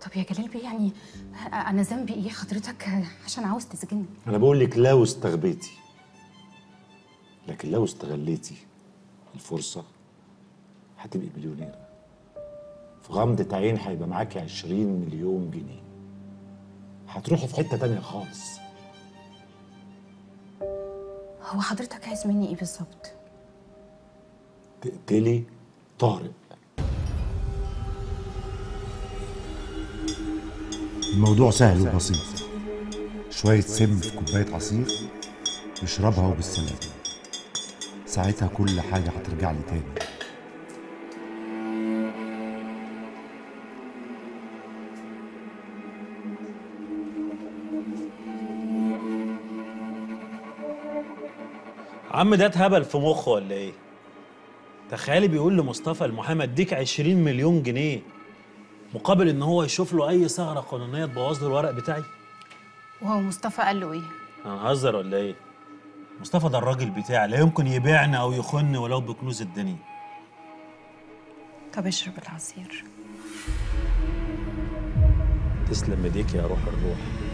طب يا جلال بيه يعني انا ذنبي ايه حضرتك عشان عاوز تسجني انا بقول لك لو استغبيتي لكن لو استغليتي الفرصه هتبقي مليونيره في غمضة عين هيبقى معاكي 20 مليون جنيه هتروحي في حتة تانية خالص هو حضرتك عايز مني ايه بالظبط تقتلي طارق الموضوع سهل وبسيط شوية سم في كوباية عصير يشربها وبالسلامة ساعتها كل حاجة هترجع لي تاني عم ده اتهبل في مخه ولا ايه؟ تخيلي بيقول لمصطفى المحامي اديك 20 مليون جنيه مقابل ان هو يشوف له اي ثغره قانونيه تبوظ له الورق بتاعي وهو مصطفى قال له ايه انا هزر ولا ايه؟ مصطفى ده الراجل بتاعي لا يمكن يبيعني او يخن ولو بكنوز الدنيا طب اشرب العصير تسلم ايديك يا روح الروح